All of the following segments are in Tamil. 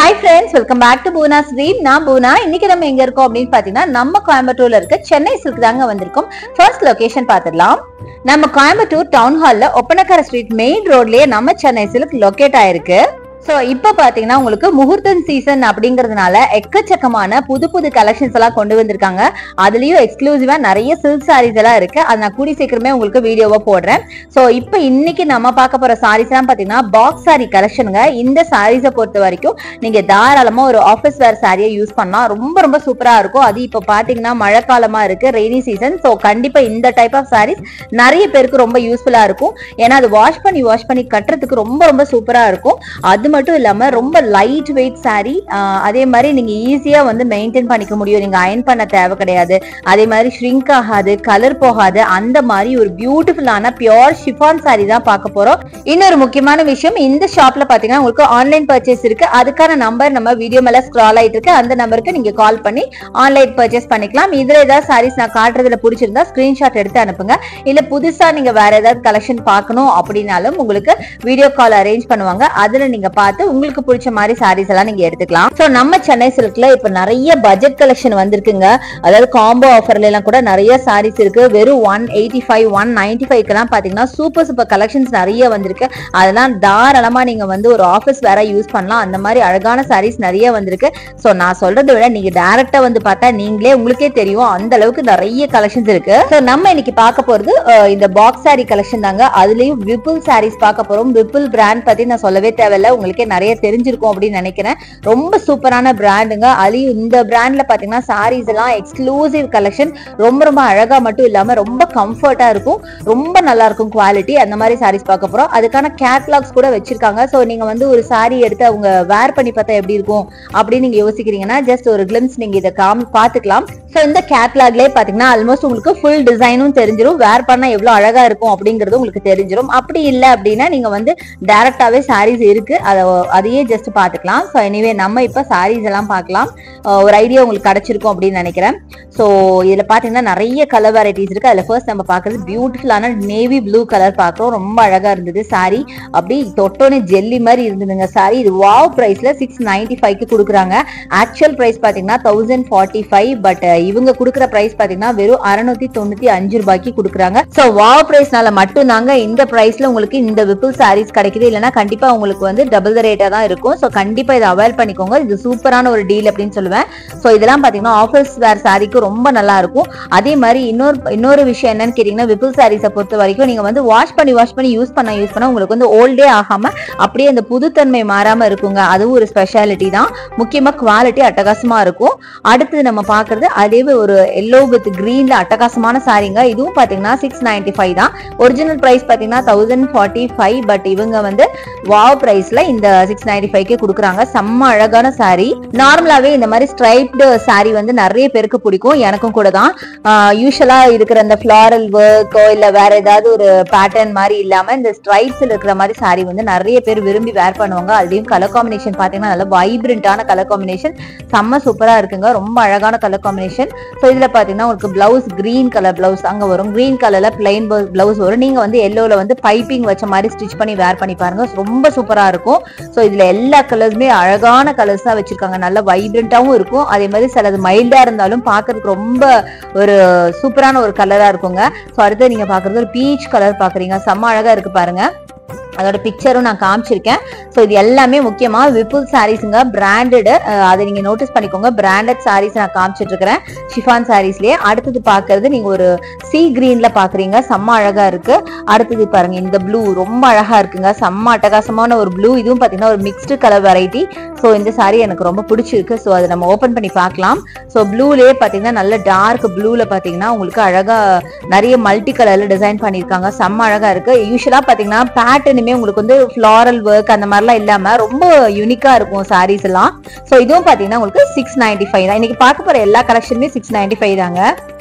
hi friends welcome back to Poona stream நான் பூனா இன்னைக்கு நம்ம எங்க இருக்கோம் அப்படின்னு பாத்தீங்கன்னா நம்ம கோயம்புத்தூர்ல இருக்க சென்னை சில்க் தாங்க வந்திருக்கோம் ஃபர்ஸ்ட் லொகேஷன் பார்த்துடலாம் நம்ம கோயம்புத்தூர் டவுன் ஹால்ல ஒப்பனக்கர ஸ்ட்ரீட் மெயின் ரோட்லயே நம்ம சென்னை சில்க் லொகேட் ஆயிருக்கு சோ இப்ப பாத்தீங்கன்னா உங்களுக்கு முகூர்த்தம் சீசன் அப்படிங்கறதுனால எக்கச்சக்கமான புது புது கலெக்ஷன்ஸ் எல்லாம் கொண்டு வந்திருக்காங்க அதுலயும் எக்ஸ்க்ளூசிவா நிறைய சில்க் சாரீஸ் எல்லாம் இருக்கு அதை நான் கூடி சீக்கிரமே உங்களுக்கு வீடியோவா போடுறேன் சோ இப்போ இன்னைக்கு நம்ம பார்க்க போற சாரீஸ் எல்லாம் பாத்தீங்கன்னா பாக்ஸ் சாரி கலெக்ஷனுங்க இந்த சாரீஸை பொறுத்த வரைக்கும் நீங்க தாராளமா ஒரு ஆஃபீஸ் வேர் சாரியை யூஸ் பண்ணலாம் ரொம்ப ரொம்ப சூப்பரா இருக்கும் அது இப்போ பாத்தீங்கன்னா மழைக்காலமா இருக்கு ரெய்னி சீசன் ஸோ கண்டிப்பா இந்த டைப் ஆஃப் சாரீஸ் நிறைய பேருக்கு ரொம்ப யூஸ்ஃபுல்லா இருக்கும் ஏன்னா அது வாஷ் பண்ணி வாஷ் பண்ணி கட்டுறதுக்கு ரொம்ப ரொம்ப சூப்பரா இருக்கும் அது மட்டும் இல்லாம ரொம்ப லைட் வெயிட் saree ஆஹ் அதே மாதிரி நீங்க ஈஸியா வந்து மெயின்டைன் பண்ணிக்க முடியும் நீங்க அயன் பண்ண தேவை கிடையாது அதே மாதிரி ஷ்ரிங்க் ஆகாது கலர் போகாது அந்த மாதிரி ஒரு பியூட்டிஃபுல்லான பியோர் ஷிஃபான் saree தான் பார்க்க போறோம் இன்னொரு முக்கியமான விஷயம் இந்த ஷாப்ல பாத்தீங்கன்னா உங்களுக்கு ஆன்லைன் பர்ச்சேஸ் இருக்கு அதுக்கான நம்பர் நம்ம வீடியோ மேல ஸ்க்ரால் ஆயிட்டு இருக்கு அந்த நம்பருக்கு நீங்க கால் பண்ணி ஆன்லைன் பர்ச்சேஸ் பண்ணிக்கலாம் இதுல ஏதாவது சாரீஸ் நான் காட்டுறதுல பிடிச்சிருந்தா ஸ்கிரீன்ஷாட் எடுத்து அனுப்புங்க இல்ல புதுசா நீங்க வேற ஏதாவது கலெக்ஷன் பார்க்கணும் அப்படின்னாலும் உங்களுக்கு வீடியோ கால் அரேஞ்ச் பண்ணுவாங்க அதுல நீங்க பார்த்து உங்களுக்கு பிடிச்ச மாதிரி சாரீஸ் எல்லாம் நீங்க எடுத்துக்கலாம் சோ நம்ம சென்னை சில்க்ல இப்ப நிறைய பட்ஜெட் கலெக்ஷன் வந்திருக்குங்க அதாவது காம்போ ஆஃபர்ல எல்லாம் கூட நிறைய சாரீஸ் இருக்கு வெறும் one eighty five one ninety ஃபைவ்க்கெல்லாம் பாத்தீங்கன்னா சூப்பர் சூப்பர் கலெக்ஷன்ஸ் நிறைய வந்திருக்கு அதெல்லாம் தாராளமா நீங்க வந்து ஒரு ஆஃபீஸ் வேற யூஸ் பண்ணலாம் அந்த மாதிரி அழகான சாரீஸ் நிறைய வந்திருக்கு சோ நான் சொல்றதை விட நீங்க டைரக்டா வந்து பார்த்தா நீங்களே உங்களுக்கே தெரியும் அந்த அளவுக்கு நிறைய கலெக்ஷன்ஸ் இருக்கு சோ நம்ம இன்னைக்கு பார்க்க போறது அஹ், இந்த பாக்ஸ் சாரி கலெக்ஷன் தாங்க அதுலயும் விப்புல் சாரீஸ் பார்க்க போறோம் விப்புல் பிராண்ட் பத்தி நான் சொல்லவே தேவையில்ல உங்களுக்கே நிறைய தெரிஞ்சிருக்கும் அப்படின்னு நினைக்கிறேன் ரொம்ப சூப்பரான பிராண்டுங்க அதுலயும் இந்த பிராண்ட்ல பாத்தீங்கன்னா சாரீஸ் எல்லாம் எக்ஸ்க்ளூசிவ் கலெக்ஷன் ரொம்ப ரொம்ப அழகா மட்டும் இல்லாம ரொம்ப கம்ஃபர்ட்டா இருக்கும் ரொம்ப நல்லா இருக்கும் குவாலிட்டி அந்த மாதிரி சாரீஸ் பார்க்க போறோம் அதுக்கான கேட்லாக்ஸ் கூட வச்சிருக்காங்க சோ நீங்க வந்து ஒரு சாரி எடுத்து அவங்க வேர் பண்ணி பார்த்தா எப்படி இருக்கும் அப்படின்னு நீங்க யோசிக்கிறீங்கன்னா ஜஸ்ட் ஒரு கிளிம்ஸ் நீங்க இதை காமி பாத்துக்கலாம் சோ இந்த கேட்லாக்லயே பாத்தீங்கன்னா ஆல்மோஸ்ட் உங்களுக்கு ஃபுல் டிசைனும் தெரிஞ்சிரும் வேர் பண்ணா எவ்வளவு அழகா இருக்கும் அப்படிங்கிறது உங்களுக்கு தெரிஞ்சிரும் அப்படி இல்ல அப்படின்னா நீங்க வந்து டைரக்டாவே சாரீஸ் இருக்கு அதை அதையே ஜஸ்ட் பாத்துக்கலாம் ஸோ எனிவே நம்ம இப்ப சாரீஸ் எல்லாம் பார்க்கலாம் அஹ் ஒரு ஐடியா உங்களுக்கு கிடைச்சிருக்கும் அப்படின்னு நினைக்கிறேன் ஸோ இதுல பாத்தீங்கன்னா நிறைய கலர் வெரைட்டிஸ் இருக்கு அதுல ஃபர்ஸ்ட் நம்ம பாக்குறது பியூட்டிஃபுல்லான நேவி ப்ளூ கலர் பார்க்குறோம் ரொம்ப அழகா இருந்தது சாரி அப்படி தொட்டோனே ஜெல்லி மாதிரி இருந்ததுங்க சாரி இது வாவ் பிரைஸ்ல சிக்ஸ் நைன்டி ஃபைவ்க்கு கொடுக்குறாங்க ஆக்சுவல் பிரைஸ் பாத்தீங்கன்னா தௌசண்ட் ஃபார்ட்டி ஃபைவ் பட் இவங்க கொடுக்குற பிரைஸ் பாத்தீங்கன்னா வெறும் அறுநூத்தி தொண்ணூத்தி அஞ்சு ரூபாய்க்கு கொடுக்குறாங்க ஸோ வாவ் பிரைஸ்னால மட்டும் தாங்க இந்த பிரைஸ்ல உங்களுக்கு இந்த விப்புல் சாரீஸ் கிடைக்குது இல்லைன்னா கண்டிப்பா உங்களுக்கு வந்து டபுள் த ரேட்டா தான் இருக்கும் ஸோ கண்டிப்பா இதை அவாய்ட் பண்ணிக்கோங்க இது சூப்பரான ஒரு டீல் அப்படின்னு சொல்லுவேன் ஸோ இதெல்லாம் பாத்தீங்கன்னா ஆஃபீஸ் வேர் சாரிக்கு ரொம்ப நல்லா இருக்கும் அதே மாதிரி இன்னொரு இன்னொரு விஷயம் என்னன்னு கேட்டீங்கன்னா விப்புல் சாரீஸை பொறுத்த வரைக்கும் நீங்க வந்து வாஷ் பண்ணி வாஷ் பண்ணி யூஸ் பண்ண யூஸ் பண்ண உங்களுக்கு வந்து ஓல்டே ஆகாம அப்படியே அந்த புதுத்தன்மை மாறாம இருக்குங்க அதுவும் ஒரு ஸ்பெஷாலிட்டி தான் முக்கியமா குவாலிட்டி அட்டகாசமா இருக்கும் அடுத்தது நம்ம பாக்குறது அதே ஒரு எல்லோ வித் கிரீன்ல அட்டகாசமான சாரீங்க இதுவும் பாத்தீங்கன்னா சிக்ஸ் நைன்டி ஃபைவ் தான் ஒரிஜினல் பிரைஸ் பாத்தீங்கன்னா தௌசண்ட் ஃபார்ட்டி ஃபைவ் பட் இவங்க வந்து வாவ் பிரைஸ்ல இந்த சிக்ஸ் நைன்டி ஃபைவ்க்கு கொடுக்குறாங்க செம்ம அழகான சாரி நார்மலாவே இந்த மாதிரி ஸ்ட்ரைப்டு சாரி வந்து நிறைய பேருக்கு பிடிக்கும் எனக்கும் கூட தான் யூஸ்வலா இருக்கிற அந்த ஃபிளாரல் ஒர்க்கோ இல்ல வேற ஏதாவது ஒரு பேட்டர்ன் மாதிரி இல்லாம இந்த ஸ்ட்ரைப்ஸ்ல இருக்கிற மாதிரி சாரி வந்து நிறைய பேர் விரும்பி வேர் பண்ணுவாங்க அதுலயும் கலர் காம்பினேஷன் பாத்தீங்கன்னா நல்ல வைப்ரண்டான கலர் காம்பினேஷன் செம்ம சூப்பரா இருக்குங்க ரொம்ப அழகான கலர் காம்பினேஷன் ஸோ இதுல பாத்தீங்கன்னா உங்களுக்கு பிளவுஸ் கிரீன் கலர் பிளவுஸ் அங்க வரும் கிரீன் கலர்ல பிளைன் பிளவுஸ் வரும் நீங்க வந்து எல்லோல வந்து பைப்பிங் வச்ச மாதிரி ஸ்டிச் பண்ணி வேர் பண்ணி பாருங்க ரொம்ப சூப்பரா இருக்கும் ஸோ இதுல எல்லா கலர்ஸுமே அழகான கலர்ஸ் தான் வச்சிருக்காங்க நல்ல வைப்ரண்டாவும் இருக்கும் அதே மாதிரி சிலது மைல்டா இருந்தாலும் பார்க்கிறதுக்கு ரொம்ப ஒரு சூப்பரான ஒரு கலரா இருக்குங்க ஸோ அடுத்து நீங்க பாக்குறது ஒரு பீச் கலர் பாக்குறீங்க செம்ம அழகா இருக்கு பாருங்க அதோட பிக்சரும் நான் காமிச்சிருக்கேன் ஸோ இது எல்லாமே முக்கியமா விப்புல் சாரீஸுங்க பிராண்டடு அதை நீங்க நோட்டீஸ் பண்ணிக்கோங்க பிராண்டட் சாரீஸ் நான் காமிச்சிட்டு இருக்கிறேன் ஷிஃபான் சாரீஸ்லயே அடுத்தது பாக்குறது நீங்க ஒரு சி கிரீன்ல பாக்குறீங்க செம்ம அழகா இருக்கு அடுத்தது பாருங்க இந்த ப்ளூ ரொம்ப அழகா இருக்குங்க செம்ம அட்டகாசமான ஒரு ப்ளூ இதுவும் பாத்தீங்கன்னா ஒரு மிக்ஸ்டு கலர் வெரைட்டி ஸோ இந்த சாரி எனக்கு ரொம்ப பிடிச்சிருக்கு ஸோ அதை நம்ம ஓப்பன் பண்ணி பார்க்கலாம் ஸோ ப்ளூலேயே பார்த்தீங்கன்னா நல்ல டார்க் ப்ளூவில் பார்த்தீங்கன்னா உங்களுக்கு அழகா நிறைய மல்டி கலர்ல டிசைன் பண்ணியிருக்காங்க செம்ம அழகா இருக்கு யூஸ்வலாக பார்த்தீங்கன்னா பேட்டர்னுமே உங்களுக்கு வந்து ஃப்ளாரல் ஒர்க் அந்த மாதிரிலாம் இல்லாம ரொம்ப யூனிக்கா இருக்கும் சாரீஸ் எல்லாம் ஸோ இதுவும் பார்த்தீங்கன்னா உங்களுக்கு சிக்ஸ் நைன்டி ஃபைவ் தான் இன்னைக்கு பார்க்க போற எல்லா கலெக்ஷனுமே சிக்ஸ் நைன்டி ஃபைவ் தாங்க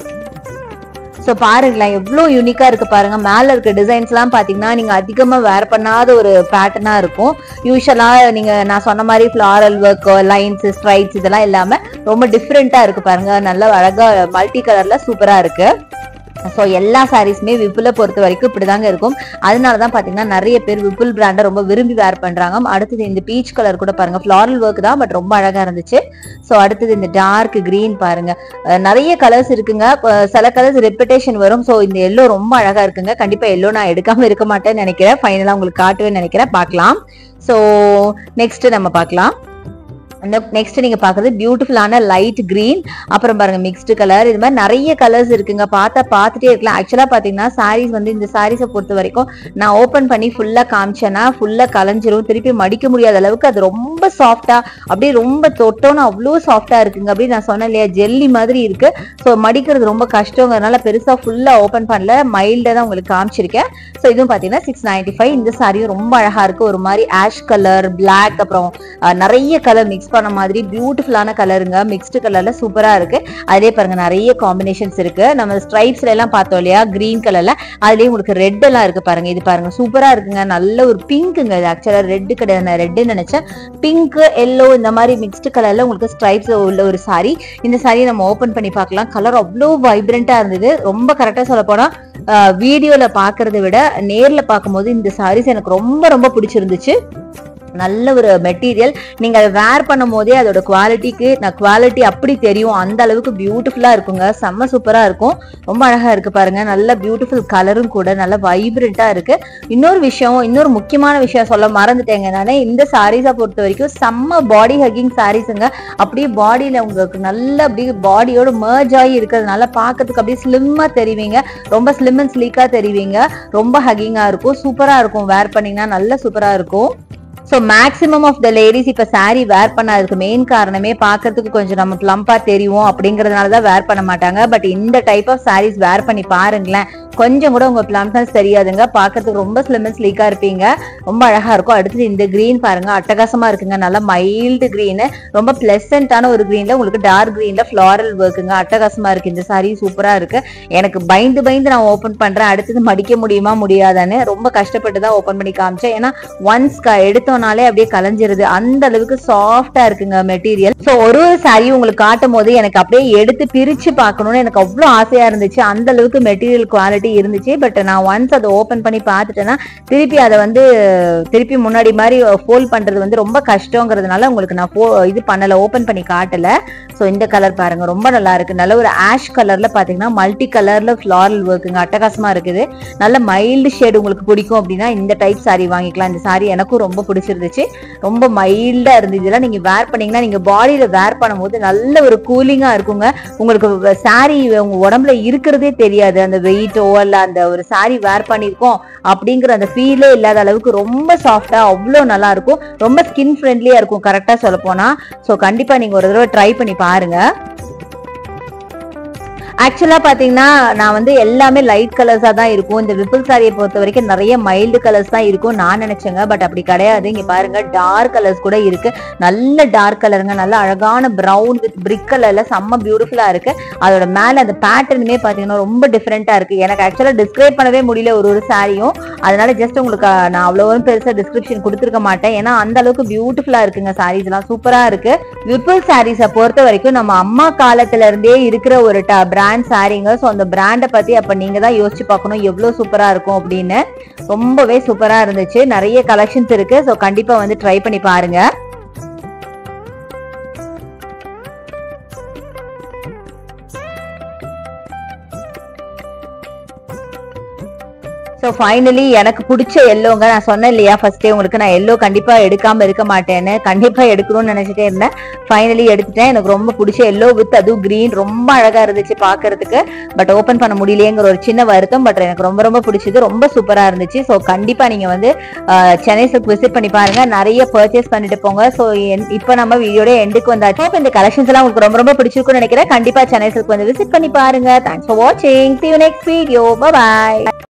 ஸோ பாருங்களேன் எவ்வளோ யூனிக்கா இருக்கு பாருங்க மேல இருக்க டிசைன்ஸ் எல்லாம் பாத்தீங்கன்னா நீங்க அதிகமா வேர் பண்ணாத ஒரு பேட்டர்னா இருக்கும் யூஸ்வலா நீங்க நான் சொன்ன மாதிரி ஃபிளாரல் ஒர்க் லைன்ஸ் ஸ்ட்ரைட்ஸ் இதெல்லாம் இல்லாம ரொம்ப டிஃப்ரெண்டா இருக்கு பாருங்க நல்ல அழகா மல்டி கலர்ல சூப்பரா இருக்கு ஸோ எல்லா சாரீஸுமே விப்புல பொறுத்த வரைக்கும் இப்படிதாங்க இருக்கும் அதனால தான் பார்த்தீங்கன்னா நிறைய பேர் விப்புல் பிராண்டை ரொம்ப விரும்பி வேர் பண்றாங்க அடுத்தது இந்த பீச் கலர் கூட பாருங்க ஃப்ளாரல் ஒர்க் தான் பட் ரொம்ப அழகா இருந்துச்சு ஸோ அடுத்தது இந்த டார்க் கிரீன் பாருங்க அஹ் நிறைய கலர்ஸ் இருக்குங்க அஹ் சில கலர்ஸ் ரெப்புடேஷன் வரும் ஸோ இந்த எல்லோ ரொம்ப அழகா இருக்குங்க கண்டிப்பா எல்லோ நான் எடுக்காம இருக்க மாட்டேன்னு நினைக்கிறேன் ஃபைனலா உங்களுக்கு காட்டுவேன்னு நினைக்கிறேன் பார்க்கலாம் ஸோ நெக்ஸ்ட் நம்ம பார்க்கலாம் நெக்ஸ்ட் நீங்க பாக்குறது பியூட்டிஃபுல்லான லைட் கிரீன் அப்புறம் பாருங்க மிக்ஸ்டு கலர் இது மாதிரி நிறைய கலர்ஸ் இருக்குங்க பார்த்தா பார்த்துட்டே இருக்கலாம் ஆக்சுவலா பாத்தீங்கன்னா சாரீஸ் வந்து இந்த சாரீஸை பொறுத்த வரைக்கும் நான் ஓபன் பண்ணி ஃபுல்லா காமிச்சேன்னா ஃபுல்லா கலைஞ்சிரும் திருப்பி மடிக்க முடியாத அளவுக்கு அது ரொம்ப சாஃப்டா அப்படியே ரொம்ப தொட்டோன்னு அவ்வளோ சாஃப்டா இருக்குங்க அப்படி நான் சொன்னேன் இல்லையா ஜெல்லி மாதிரி இருக்கு ஸோ மடிக்கிறது ரொம்ப கஷ்டங்கிறதுனால பெருசா ஃபுல்லா ஓபன் பண்ணல மைல்டா தான் உங்களுக்கு காமிச்சிருக்கேன் ஸோ இதுவும் பாத்தீங்கன்னா சிக்ஸ் நைன்டி ஃபைவ் இந்த சாரியும் ரொம்ப அழகா இருக்கு ஒரு மாதிரி ஆஷ் கலர் பிளாக் அப்புறம் அஹ், நிறைய கலர் மிக்ஸ் பண்ண மாதிரி பியூட்டிஃபுல்லான கலருங்க மிக்ஸ்டு கலர்ல சூப்பரா இருக்கு அதிலே பாருங்க நிறைய காம்பினேஷன்ஸ் இருக்கு நம்ம ஸ்ட்ரைப்ஸ்ல எல்லாம் பார்த்தோம் இல்லையா கிரீன் கலர்ல அதுலயே உங்களுக்கு ரெட் எல்லாம் இருக்கு பாருங்க இது பாருங்க சூப்பரா இருக்குங்க நல்ல ஒரு பிங்க்குங்க இது ஆக்சுவலா ரெட் கிடையாது நான் ரெட்டுன்னு நினைச்சேன் பிங்க் எல்லோ இந்த மாதிரி மிக்ஸ்டு கலர்ல உங்களுக்கு ஸ்ட்ரைப்ஸ் உள்ள ஒரு சாரி இந்த சாரியை நம்ம ஓபன் பண்ணி பார்க்கலாம் கலர் அவ்வளோ வைப்ரண்டா இருந்தது ரொம்ப கரெக்டா சொல்ல போனா வீடியோல பாக்குறத விட நேர்ல பார்க்கும்போது இந்த சாரீஸ் எனக்கு ரொம்ப ரொம்ப பிடிச்சிருந்துச்சு நல்ல ஒரு மெட்டீரியல் நீங்க அதை வேர் பண்ணும் போதே அதோட குவாலிட்டிக்கு நான் குவாலிட்டி அப்படி தெரியும் அந்த அளவுக்கு பியூட்டிஃபுல்லா இருக்குங்க செம்ம சூப்பரா இருக்கும் ரொம்ப அழகா இருக்கு பாருங்க நல்ல பியூட்டிஃபுல் கலரும் கூட நல்ல வைப்ரண்டா இருக்கு இன்னொரு விஷயம் இன்னொரு முக்கியமான விஷயம் சொல்ல மறந்துட்டேங்க நானே இந்த சாரீஸை பொறுத்த வரைக்கும் செம்ம பாடி ஹக்கிங் சாரீஸுங்க அப்படியே பாடியில உங்களுக்கு நல்ல அப்படியே பாடியோட merge ஆகி இருக்கிறதுனால பார்க்கறதுக்கு அப்படியே ஸ்லிம்மா தெரிவிங்க ரொம்ப ஸ்லிம் அண்ட் ஸ்லீக்கா தெரிவிங்க ரொம்ப ஹக்கிங்கா இருக்கும் சூப்பரா இருக்கும் வேர் பண்ணீங்கன்னா நல்ல சூப்பரா இருக்கும் so maximum of the ladies இப்போ saree வேர் பண்ணாததுக்கு மெயின் காரணமே பார்க்கறதுக்கு கொஞ்சம் நம்ம ப்ளம்பா தெரியும் அப்படிங்கறதுனால தான் வேர் பண்ண மாட்டாங்க பட் இந்த டைப் ஆஃப் sarees வேர் பண்ணி பாருங்களேன் கொஞ்சம் கூட உங்க பிளம்ப்னஸ் தெரியாதுங்க பார்க்கறதுக்கு ரொம்ப ஸ்லிம் அண்ட் ஸ்லீக்கா இருப்பீங்க ரொம்ப அழகா இருக்கும் அடுத்தது இந்த green பாருங்க அட்டகாசமா இருக்குங்க நல்லா மைல்டு green ரொம்ப பிளசண்டான ஒரு greenல உங்களுக்கு டார்க் greenல ஃப்ளாரல் ஒர்க்குங்க அட்டகாசமா இருக்கு இந்த saree சூப்பரா இருக்கு எனக்கு பயந்து பயந்து நான் ஓபன் பண்றேன் அடுத்தது மடிக்க முடியுமா முடியாதான்னு ரொம்ப கஷ்டப்பட்டு தான் ஓபன் பண்ணி காமிச்சேன் ஏன்னா ஒன்ஸ் எடுத்தோம்னாலே அப்படியே கலைஞ்சிருது அந்த அளவுக்கு சாஃப்டா இருக்குங்க மெட்டீரியல் சோ ஒரு ஒரு சாரி உங்களுக்கு காட்டும் போது எனக்கு அப்படியே எடுத்து பிரிச்சு பார்க்கணும்னு எனக்கு அவ்வளவு ஆசையா இருந்துச்சு அந்த அளவுக்கு மெட்டீரியல் குவாலிட்டி இருந்துச்சு பட் நான் ஒன்ஸ் அதை ஓபன் பண்ணி பார்த்துட்டேன்னா திருப்பி அதை வந்து திருப்பி முன்னாடி மாதிரி ஃபோல்ட் பண்றது வந்து ரொம்ப கஷ்டங்கிறதுனால உங்களுக்கு நான் fo- இது பண்ணல ஓபன் பண்ணி காட்டல சோ இந்த கலர் பாருங்க ரொம்ப நல்லா இருக்கு நல்ல ஒரு ஆஷ் கலர்ல பாத்தீங்கன்னா மல்டி கலர்ல ஃபிளாரல் ஒர்க்குங்க அட்டகாசமா இருக்குது நல்ல மைல்டு ஷேட் உங்களுக்கு பிடிக்கும் அப்படின்னா இந்த டைப் saree வாங்கிக்கலாம் இந்த saree எனக்கும் ரொம்ப பிடிச்சிருந்துச்சு ரொம்ப மைல்டா இருந்தது இதெல்லாம் நீங்க வேர் பண்ணீங்கன்னா நீங்க பாடியில வேர் பண்ணும்போது நல்ல ஒரு கூலிங்கா இருக்குங்க உங்களுக்கு saree உங்க உடம்புல இருக்கிறதே தெரியாது அந்த வெயிட்டோ இல்ல அந்த ஒரு saree வேர் பண்ணிருக்கோம் அப்படிங்கிற அந்த ஃபீலே இல்லாத அளவுக்கு ரொம்ப சாஃப்டா அவ்வளோ நல்லா இருக்கும் ரொம்ப ஸ்கின் ஃப்ரெண்ட்லியா இருக்கும் கரெக்டா சொல்ல போனா ஸோ கண்டிப்பா நீங்க ஒரு தடவை ட்ரை பண்ணி பாருங்க ஆக்சுவலா பாத்தீங்கன்னா நான் வந்து எல்லாமே லைட் கலர்ஸா தான் இருக்கும் இந்த விப்புல் சாரியை பொறுத்த வரைக்கும் நிறைய மைல்டு கலர்ஸ் தான் இருக்கும் நான் நினைச்சேங்க பட் அப்படி கிடையாது இங்க பாருங்க டார்க் கலர்ஸ் கூட இருக்கு நல்ல டார்க் கலருங்க நல்ல அழகான பிரவுன் வித் பிரிக் கலர்ல செம்ம பியூட்டிஃபுல்லா இருக்கு அதோட மேல அந்த பேட்டர்னுமே பாத்தீங்கன்னா ரொம்ப டிஃப்ரெண்டா இருக்கு எனக்கு ஆக்சுவலா டிஸ்கிரைப் பண்ணவே முடியல ஒரு ஒரு சாரியும் அதனால ஜஸ்ட் உங்களுக்கு அஹ், நான் அவ்வளவு பெருசா டிஸ்கிரிப்ஷன் கொடுத்துருக்க மாட்டேன் ஏன்னா அந்த அளவுக்கு பியூட்டிஃபுல்லா இருக்குங்க சாரீஸ் எல்லாம் சூப்பரா இருக்கு விப்புல் சாரீஸை பொறுத்த வரைக்கும் நம்ம அம்மா காலத்துல இருந்தே இருக்கிற ஒரு பிராண்ட் சாரீங்க ஸோ அந்த பிராண்டை பத்தி அப்ப நீங்க தான் யோசிச்சு பார்க்கணும் எவ்வளவு சூப்பரா இருக்கும் அப்படின்னு ரொம்பவே சூப்பரா இருந்துச்சு நிறைய கலெக்ஷன்ஸ் இருக்கு ஸோ கண்டிப்பா வந்து ட்ரை பண்ணி பாருங்க ஸோ ஃபைனலி எனக்கு பிடிச்ச எல்லோங்க நான் சொன்னேன் இல்லையா ஃபர்ஸ்டே உங்களுக்கு நான் எல்லோ கண்டிப்பா எடுக்காம இருக்க மாட்டேன்னு கண்டிப்பா எடுக்கணும்னு நினைச்சிட்டே இருந்தேன் ஃபைனலி எடுத்துட்டேன் எனக்கு ரொம்ப பிடிச்ச எல்லோ வித் அதுவும் கிரீன் ரொம்ப அழகா இருந்துச்சு பார்க்கிறதுக்கு பட் ஓபன் பண்ண முடியலையேங்கிற ஒரு சின்ன வருத்தம் பட் எனக்கு ரொம்ப ரொம்ப பிடிச்சது ரொம்ப சூப்பரா இருந்துச்சு ஸோ கண்டிப்பா நீங்க வந்து அஹ், சென்னை சில்க் விசிட் பண்ணி பாருங்க நிறைய பர்ச்சேஸ் பண்ணிட்டு போங்க ஸோ இப்போ நம்ம வீடியோட எண்டுக்கு வந்தாச்சு இப்போ இந்த கலெக்ஷன்ஸ் எல்லாம் உங்களுக்கு ரொம்ப ரொம்ப பிடிச்சிருக்கும்னு நினைக்கிறேன் கண்டிப்பா சென்னை சில்க் வந்து விசிட் பண்ணி பாருங்க தேங்க்ஸ் ஃபார் வாட்சிங் see you next video bye bye